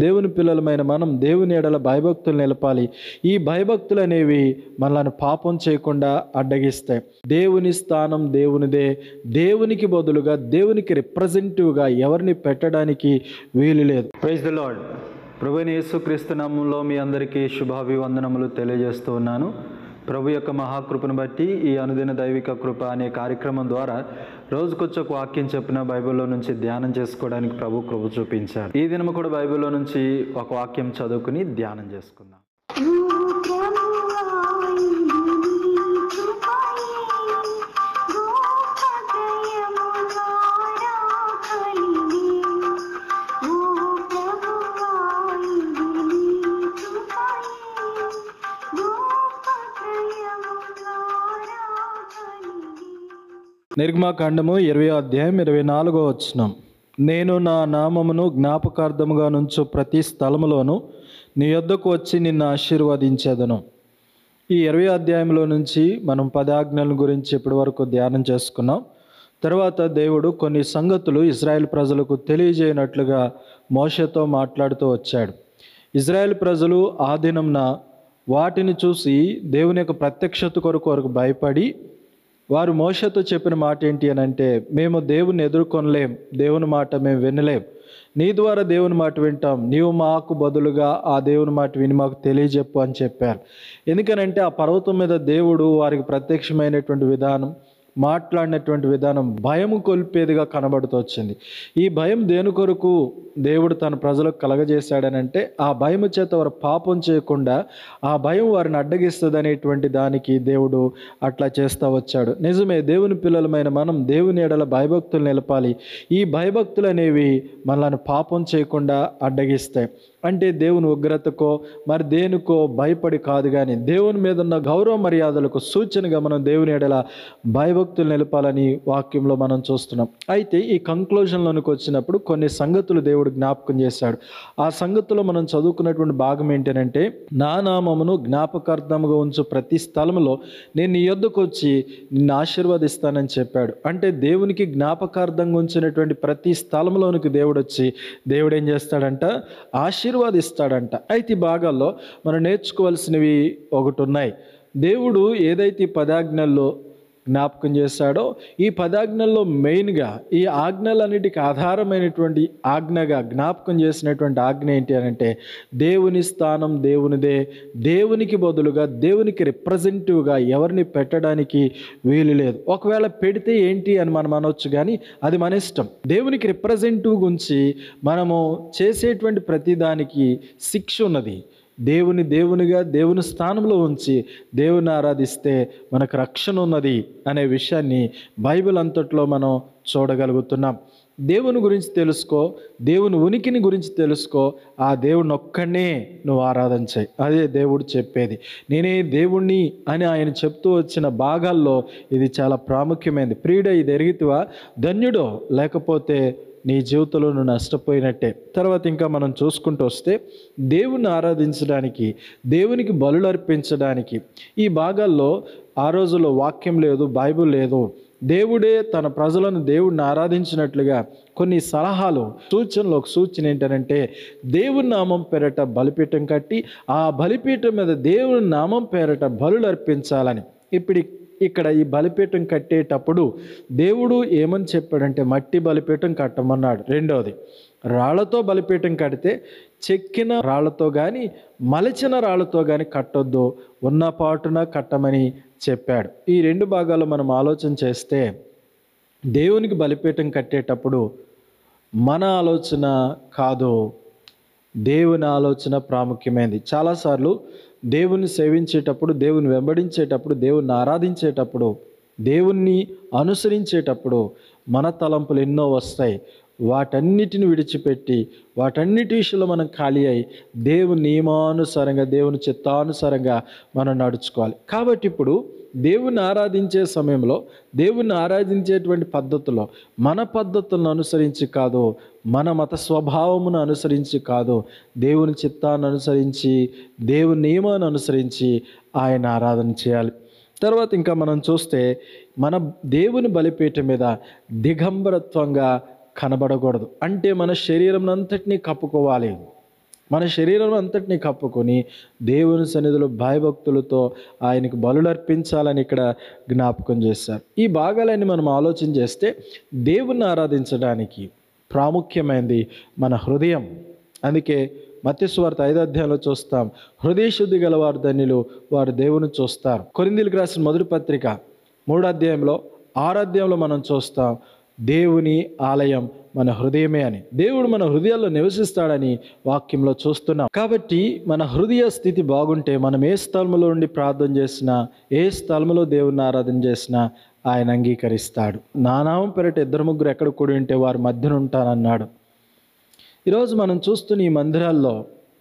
దేవుని పిల్లలమైన మనం దేవుని ఎడల భయభక్తులు నిలపాలి ఈ భయభక్తులు అనేవి మనల్ని పాపం చేయకుండా అడ్డగిస్తాయి దేవుని స్థానం దేవునిదే దేవునికి బదులుగా దేవునికి రిప్రజెంటివ్గా ఎవరిని పెట్టడానికి వీలు లేదు ప్రైజ్ ద లాడ్ ప్రభుని యేసుక్రీస్తు నామంలో మీ అందరికీ శుభాభివందనములు తెలియజేస్తూ ఉన్నాను ప్రభు యొక్క మహాకృపను బట్టి ఈ అనుదిన దైవిక కృప అనే కార్యక్రమం ద్వారా రోజుకొచ్చొక వాక్యం చెప్పిన బైబిల్లో నుంచి ధ్యానం చేసుకోవడానికి ప్రభు కృప చూపించారు ఈ దినము కూడా బైబిల్లో నుంచి ఒక వాక్యం చదువుకుని ధ్యానం చేసుకుందాం నిర్గమాకాండము ఇరవై అధ్యాయం ఇరవై నాలుగో వచ్చినాం నేను నా నామమును జ్ఞాపకార్థముగా నుంచు ప్రతి స్థలములోను నీ యొద్దకు వచ్చి నిన్ను ఆశీర్వదించేదను ఈ ఇరవై అధ్యాయంలో నుంచి మనం పదాజ్ఞల గురించి ఇప్పటి వరకు ధ్యానం చేసుకున్నాం తర్వాత దేవుడు కొన్ని సంగతులు ఇజ్రాయెల్ ప్రజలకు తెలియజేయనట్లుగా మోషతో మాట్లాడుతూ వచ్చాడు ఇజ్రాయెల్ ప్రజలు ఆ దినంన వాటిని చూసి దేవుని యొక్క ప్రత్యక్షత కొరకు వరకు భయపడి వారు మోషతో చెప్పిన మాట ఏంటి అని అంటే మేము దేవుని ఎదుర్కొనలేం దేవుని మాట మేము వినలేం నీ ద్వారా దేవుని మాట వింటాం నీవు మాకు బదులుగా ఆ దేవుని మాట విని మాకు తెలియజెప్పు అని చెప్పారు ఎందుకనంటే ఆ పర్వతం మీద దేవుడు వారికి ప్రత్యక్షమైనటువంటి విధానం మాట్లాడినటువంటి విధానం భయం కొల్పేదిగా కనబడుతూ వచ్చింది ఈ భయం దేని కొరకు దేవుడు తన ప్రజలకు కలగజేశాడనంటే ఆ భయం చేత వారు పాపం చేయకుండా ఆ భయం వారిని అడ్డగిస్తుంది అనేటువంటి దానికి దేవుడు అట్లా చేస్తూ వచ్చాడు నిజమే దేవుని పిల్లలమైన మనం దేవుని ఎడల భయభక్తులు నిలపాలి ఈ భయభక్తులు అనేవి మనల్ని పాపం చేయకుండా అడ్డగిస్తాయి అంటే దేవుని ఉగ్రతకో మరి దేనికో భయపడి కాదు కానీ దేవుని మీద ఉన్న గౌరవ మర్యాదలకు సూచనగా మనం దేవుని ఎడల భయభక్తులు నిలపాలని వాక్యంలో మనం చూస్తున్నాం అయితే ఈ కంక్లూజన్లోనికి వచ్చినప్పుడు కొన్ని సంగతులు దేవుడు జ్ఞాపకం చేశాడు ఆ సంగతులు మనం చదువుకున్నటువంటి భాగం ఏంటంటే నా నామమును జ్ఞాపకార్థముగా ఉంచు ప్రతి స్థలంలో నేను నీ యొద్దకు వచ్చి నిన్ను ఆశీర్వదిస్తానని చెప్పాడు అంటే దేవునికి జ్ఞాపకార్థంగా ఉంచినటువంటి ప్రతి స్థలంలోనికి దేవుడు వచ్చి దేవుడు ఏం చేస్తాడంట ఆశీర్వాదిస్తాడంట అయితే ఈ భాగాల్లో మనం నేర్చుకోవాల్సినవి ఒకటి ఉన్నాయి దేవుడు ఏదైతే ఈ పదాజ్ఞల్లో జ్ఞాపకం చేశాడో ఈ పదాజ్ఞల్లో మెయిన్గా ఈ ఆజ్ఞలన్నిటికీ ఆధారమైనటువంటి ఆజ్ఞగా జ్ఞాపకం చేసినటువంటి ఆజ్ఞ ఏంటి అని అంటే దేవుని స్థానం దేవునిదే దేవునికి బదులుగా దేవునికి రిప్రజెంటివ్గా ఎవరిని పెట్టడానికి వీలు లేదు ఒకవేళ పెడితే ఏంటి అని మనం అనొచ్చు కానీ అది మన ఇష్టం దేవునికి రిప్రజెంటివ్ గురించి మనము చేసేటువంటి ప్రతిదానికి శిక్ష ఉన్నది దేవుని దేవునిగా దేవుని స్థానంలో ఉంచి దేవుని ఆరాధిస్తే మనకు రక్షణ ఉన్నది అనే విషయాన్ని బైబిల్ అంతట్లో మనం చూడగలుగుతున్నాం దేవుని గురించి తెలుసుకో దేవుని ఉనికిని గురించి తెలుసుకో ఆ దేవుని ఒక్కడనే నువ్వు ఆరాధన చేయి అదే దేవుడు చెప్పేది నేనే దేవుణ్ణి అని ఆయన చెప్తూ వచ్చిన భాగాల్లో ఇది చాలా ప్రాముఖ్యమైనది ప్రియుడ ఇది ఎరిగితివా ధన్యుడో లేకపోతే నీ జీవితంలో నువ్వు నష్టపోయినట్టే తర్వాత ఇంకా మనం చూసుకుంటూ వస్తే దేవుణ్ణి ఆరాధించడానికి దేవునికి బలులు అర్పించడానికి ఈ భాగాల్లో ఆ రోజుల్లో వాక్యం లేదు బైబిల్ లేదు దేవుడే తన ప్రజలను దేవుడిని ఆరాధించినట్లుగా కొన్ని సలహాలు సూచనలు ఒక సూచన ఏంటంటే దేవుని నామం పేరట బలిపీఠం కట్టి ఆ బలిపీఠం మీద దేవుని నామం పేరట బలులు అర్పించాలని ఇప్పుడు ఇక్కడ ఈ బలిపీఠం కట్టేటప్పుడు దేవుడు ఏమని చెప్పాడంటే మట్టి బలిపీఠం కట్టమన్నాడు రెండవది రాళ్లతో బలిపీఠం కడితే చెక్కిన రాళ్లతో కానీ మలచిన రాళ్లతో కానీ కట్టొద్దు ఉన్న పాటున కట్టమని చెప్పాడు ఈ రెండు భాగాలు మనం ఆలోచన చేస్తే దేవునికి బలిపీఠం కట్టేటప్పుడు మన ఆలోచన కాదు దేవుని ఆలోచన ప్రాముఖ్యమైనది చాలాసార్లు దేవుని సేవించేటప్పుడు దేవుని వెంబడించేటప్పుడు దేవుని ఆరాధించేటప్పుడు దేవుణ్ణి అనుసరించేటప్పుడు మన తలంపులు ఎన్నో వస్తాయి వాటన్నిటిని విడిచిపెట్టి వాటన్నిటి విషయంలో మనం ఖాళీ అయి దేవుని నియమానుసారంగా దేవుని చిత్తానుసారంగా మనం నడుచుకోవాలి కాబట్టి ఇప్పుడు దేవుని ఆరాధించే సమయంలో దేవుని ఆరాధించేటువంటి పద్ధతిలో మన పద్ధతులను అనుసరించి కాదు మన మత స్వభావమును అనుసరించి కాదు దేవుని చిత్తాన్ని అనుసరించి దేవుని నియమాన్ని అనుసరించి ఆయన ఆరాధన చేయాలి తర్వాత ఇంకా మనం చూస్తే మన దేవుని బలిపీఠం మీద దిగంబరత్వంగా కనబడకూడదు అంటే మన శరీరం అంతటినీ కప్పుకోవాలి మన శరీరం అంతటిని కప్పుకొని దేవుని సన్నిధిలో భయభక్తులతో ఆయనకు బలులర్పించాలని ఇక్కడ జ్ఞాపకం చేశారు ఈ భాగాలన్నీ మనం ఆలోచన చేస్తే దేవుణ్ణి ఆరాధించడానికి ప్రాముఖ్యమైనది మన హృదయం అందుకే మత్స్వార్త ఐదో అధ్యాయంలో చూస్తాం హృదయ శుద్ధి గల వారు ధన్యులు వారు దేవుని చూస్తారు కొరిందీలకు రాసిన మొదటి పత్రిక మూడో అధ్యాయంలో ఆరో అధ్యాయంలో మనం చూస్తాం దేవుని ఆలయం మన హృదయమే అని దేవుడు మన హృదయాల్లో నివసిస్తాడని వాక్యంలో చూస్తున్నాం కాబట్టి మన హృదయ స్థితి బాగుంటే మనం ఏ స్థలంలో నుండి ప్రార్థన చేసినా ఏ స్థలంలో దేవుని ఆరాధన చేసినా ఆయన అంగీకరిస్తాడు నానామం పెరట ఇద్దరు ముగ్గురు ఎక్కడ కూడి ఉంటే వారి మధ్యన ఉంటానన్నాడు ఈరోజు మనం చూస్తున్న ఈ మందిరాల్లో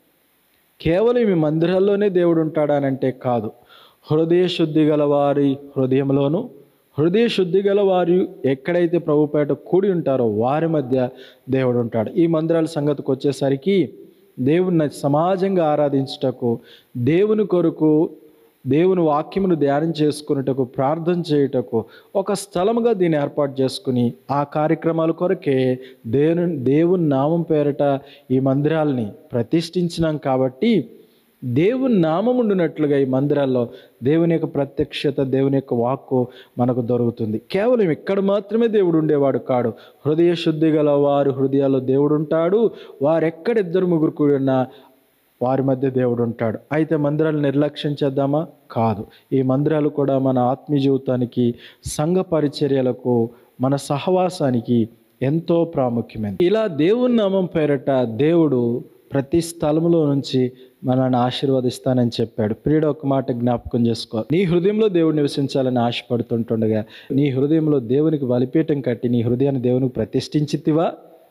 కేవలం ఈ మందిరాల్లోనే దేవుడు ఉంటాడనంటే కాదు హృదయ శుద్ధి గల వారి హృదయంలోను హృదయ శుద్ధి గల వారు ఎక్కడైతే ప్రభుపేట కూడి ఉంటారో వారి మధ్య దేవుడు ఉంటాడు ఈ మందిరాల సంగతికి వచ్చేసరికి దేవుని సమాజంగా ఆరాధించుటకు దేవుని కొరకు దేవుని వాక్యమును ధ్యానం చేసుకున్నటకు ప్రార్థన చేయుటకు ఒక స్థలముగా దీన్ని ఏర్పాటు చేసుకుని ఆ కార్యక్రమాల కొరకే దేవుని దేవుని నామం పేరట ఈ మందిరాల్ని ప్రతిష్ఠించినాం కాబట్టి దేవుని నామం ఉండినట్లుగా ఈ మందిరాల్లో దేవుని యొక్క ప్రత్యక్షత దేవుని యొక్క వాక్కు మనకు దొరుకుతుంది కేవలం ఇక్కడ మాత్రమే దేవుడు ఉండేవాడు కాడు హృదయ శుద్ధి గల వారు హృదయాల్లో దేవుడు ఉంటాడు వారెక్కడ ఇద్దరు ముగ్గురు కూడి ఉన్నా వారి మధ్య దేవుడు ఉంటాడు అయితే మందిరాలు నిర్లక్ష్యం చేద్దామా కాదు ఈ మందిరాలు కూడా మన ఆత్మీయ జీవితానికి సంఘ పరిచర్యలకు మన సహవాసానికి ఎంతో ప్రాముఖ్యమైనది ఇలా దేవుని నామం పేరట దేవుడు ప్రతి స్థలంలో నుంచి మనల్ని ఆశీర్వదిస్తానని చెప్పాడు ప్రియుడు ఒక మాట జ్ఞాపకం చేసుకో నీ హృదయంలో దేవుడు నివసించాలని ఆశపడుతుంటుండగా నీ హృదయంలో దేవునికి బలిపీఠం కట్టి నీ హృదయాన్ని దేవునికి ప్రతిష్ఠించితివా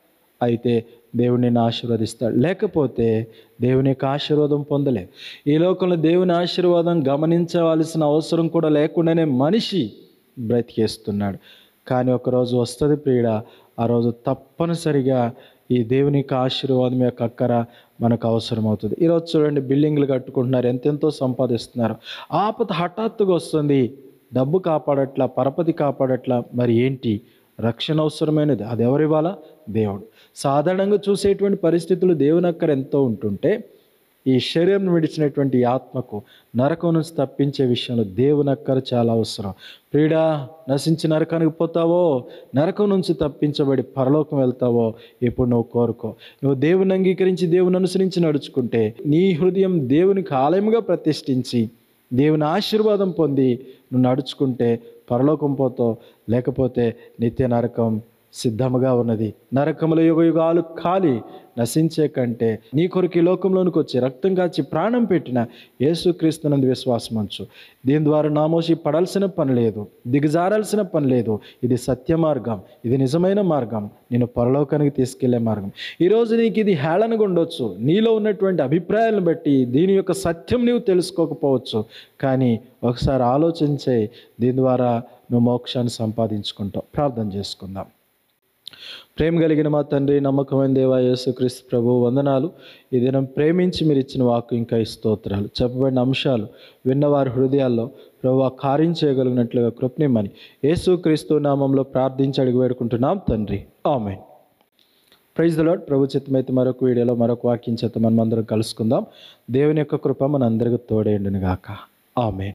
అయితే దేవుడు నిన్ను ఆశీర్వదిస్తాడు లేకపోతే దేవుని యొక్క ఆశీర్వాదం పొందలేదు ఈ లోకంలో దేవుని ఆశీర్వాదం గమనించవలసిన అవసరం కూడా లేకుండానే మనిషి బ్రతికేస్తున్నాడు కానీ ఒకరోజు వస్తుంది ప్రియుడ ఆ రోజు తప్పనిసరిగా ఈ దేవుని యొక్క ఆశీర్వాదం యొక్క అక్కర మనకు అవసరం అవుతుంది ఈరోజు చూడండి బిల్డింగ్లు కట్టుకుంటున్నారు ఎంతెంతో సంపాదిస్తున్నారు ఆపద హఠాత్తుగా వస్తుంది డబ్బు కాపాడట్లా పరపతి కాపాడట్లా మరి ఏంటి రక్షణ అవసరమైనది అది ఎవరివ్వాలా దేవుడు సాధారణంగా చూసేటువంటి పరిస్థితులు దేవుని అక్కర ఎంతో ఉంటుంటే ఈ శరీరం విడిచినటువంటి ఈ ఆత్మకు నరకం నుంచి తప్పించే విషయంలో దేవుని అక్కర చాలా అవసరం ప్రీడా నశించి నరకానికి పోతావో నరకం నుంచి తప్పించబడి పరలోకం వెళ్తావో ఇప్పుడు నువ్వు కోరుకో నువ్వు దేవుని అంగీకరించి దేవుని అనుసరించి నడుచుకుంటే నీ హృదయం దేవునికి ఆలయముగా ప్రతిష్ఠించి దేవుని ఆశీర్వాదం పొంది నువ్వు నడుచుకుంటే పరలోకం పోతావు లేకపోతే నిత్య నరకం సిద్ధముగా ఉన్నది నరకముల యుగ యుగాలు ఖాళీ నశించే కంటే నీ కొరకు ఈ లోకంలోనికి వచ్చి రక్తం కాచి ప్రాణం పెట్టిన యేసుక్రీస్తునందు విశ్వాసం ఉంచు దీని ద్వారా నామోసి పడాల్సిన పని లేదు దిగజారాల్సిన పని లేదు ఇది సత్య మార్గం ఇది నిజమైన మార్గం నేను పరలోకానికి తీసుకెళ్లే మార్గం ఈరోజు నీకు ఇది హేళనగా ఉండొచ్చు నీలో ఉన్నటువంటి అభిప్రాయాలను బట్టి దీని యొక్క సత్యం నీవు తెలుసుకోకపోవచ్చు కానీ ఒకసారి ఆలోచించే దీని ద్వారా నువ్వు మోక్షాన్ని సంపాదించుకుంటావు ప్రార్థన చేసుకుందాం ప్రేమ కలిగిన మా తండ్రి నమ్మకమైన దేవా యేసుక్రీస్తు ప్రభు వందనాలు ఈ దినం ప్రేమించి మీరు ఇచ్చిన వాకు ఇంకా ఈ స్తోత్రాలు చెప్పబడిన అంశాలు విన్నవారి హృదయాల్లో ప్రభు ఆ కార్యం చేయగలిగినట్లుగా కృపనిమ్మని యేసుక్రీస్తు నామంలో ప్రార్థించి అడిగి వేడుకుంటున్నాం తండ్రి ఆమె ప్రైజ్ ద లాడ్ ప్రభు చిత్తమైతే మరొక వీడియోలో మరొక వాక్యం చేత మనం అందరం కలుసుకుందాం దేవుని యొక్క కృప మన అందరికి తోడేయండును గాక ఆమె